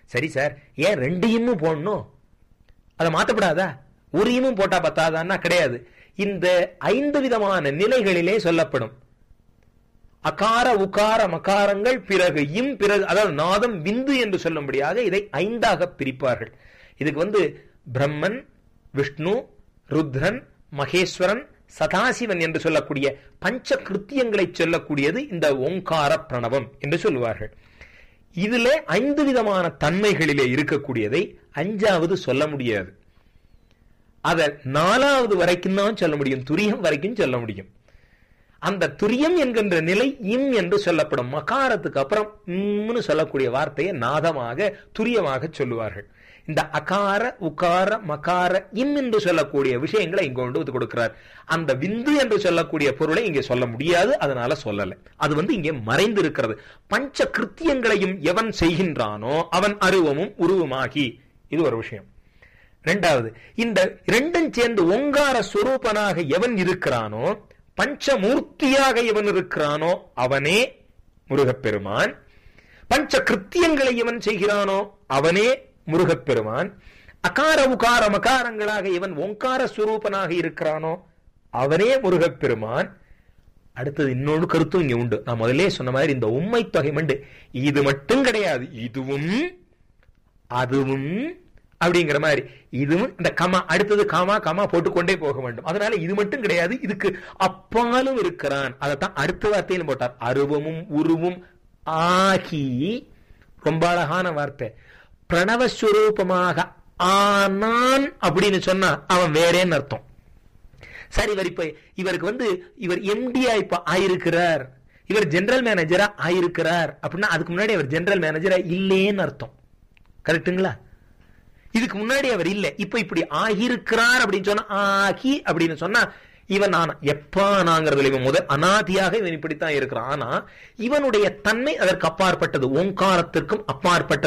சரி சார் ஏன் ரெண்டு இம்மும் போடணும் அதை மாத்தப்படாதா ஒரு இம்மும் போட்டா பத்தாதான்னா கிடையாது இந்த ஐந்து விதமான நிலைகளிலே சொல்லப்படும் அகார உகார மகாரங்கள் பிறகு இம் பிறகு அதாவது நாதம் விந்து என்று சொல்லும்படியாக இதை ஐந்தாக பிரிப்பார்கள் இதுக்கு வந்து பிரம்மன் விஷ்ணு ருத்ரன் மகேஸ்வரன் சதாசிவன் என்று சொல்லக்கூடிய பஞ்ச கிருத்தியங்களை சொல்லக்கூடியது இந்த ஓங்கார பிரணவம் என்று சொல்லுவார்கள் இதிலே ஐந்து விதமான தன்மைகளிலே இருக்கக்கூடியதை அஞ்சாவது சொல்ல முடியாது அத நாலாவது வரைக்கும் தான் சொல்ல முடியும் துரியம் வரைக்கும் சொல்ல முடியும் அந்த துரியம் என்கின்ற நிலை இம் என்று சொல்லப்படும் மகாரத்துக்கு அப்புறம் இம்னு சொல்லக்கூடிய வார்த்தையை நாதமாக துரியமாக சொல்லுவார்கள் இந்த அகார உகார மகார இம் என்று சொல்லக்கூடிய விஷயங்களை இங்க கொண்டு வந்து கொடுக்கிறார் அந்த விந்து என்று சொல்லக்கூடிய பொருளை இங்கே சொல்ல முடியாது அதனால சொல்லல அது வந்து இங்கே மறைந்து இருக்கிறது பஞ்ச கிருத்தியங்களையும் எவன் செய்கின்றானோ அவன் அருவமும் உருவமாகி இது ஒரு விஷயம் ரெண்டாவது இந்த ரெண்டும் சேர்ந்து ஓங்கார சுரூபனாக எவன் இருக்கிறானோ பஞ்சமூர்த்தியாக எவன் இருக்கிறானோ அவனே முருகப்பெருமான் பஞ்ச கிருத்தியங்களை எவன் செய்கிறானோ அவனே முருகப்பெருமான் அகார உகார மகாரங்களாக இவன் ஓங்கார சுரூபனாக இருக்கிறானோ அவனே முருகப்பெருமான் அடுத்தது இன்னொரு கருத்தும் இங்க உண்டு நான் முதல்ல சொன்ன மாதிரி இந்த உண்மை தொகை மண்டு இது மட்டும் கிடையாது இதுவும் அதுவும் அப்படிங்கிற மாதிரி இதுவும் இந்த கமா அடுத்தது காமா கமா போட்டுக்கொண்டே போக வேண்டும் அதனால இது மட்டும் கிடையாது இதுக்கு அப்பாலும் இருக்கிறான் அதைத்தான் அடுத்த வார்த்தையிலும் போட்டார் அருவமும் உருவும் ஆகி ரொம்ப அழகான வார்த்தை பிரணவஸ்வரூபமாக ஆனான் அப்படின்னு சொன்னா அவன் வேறேன்னு அர்த்தம் சரி இவர் இப்ப இவருக்கு வந்து இவர் எம்டியா இப்ப ஆயிருக்கிறார் இவர் ஜெனரல் மேனேஜரா ஆயிருக்கிறார் அப்படின்னா அதுக்கு முன்னாடி அவர் ஜெனரல் மேனேஜரா இல்லேன்னு அர்த்தம் கரெக்டுங்களா இதுக்கு முன்னாடி அவர் இல்ல இப்ப இப்படி ஆகியிருக்கிறார் அப்படின்னு சொன்னா ஆகி அப்படின்னு சொன்னா இவன் ஆனா எப்ப ஆனாங்கிறதுல இவன் முதல் அனாதியாக இவன் இப்படித்தான் இருக்கிறான் ஆனா இவனுடைய தன்மை அதற்கு அப்பாற்பட்டது ஓங்காரத்திற்கும் அப்பாற்பட்டது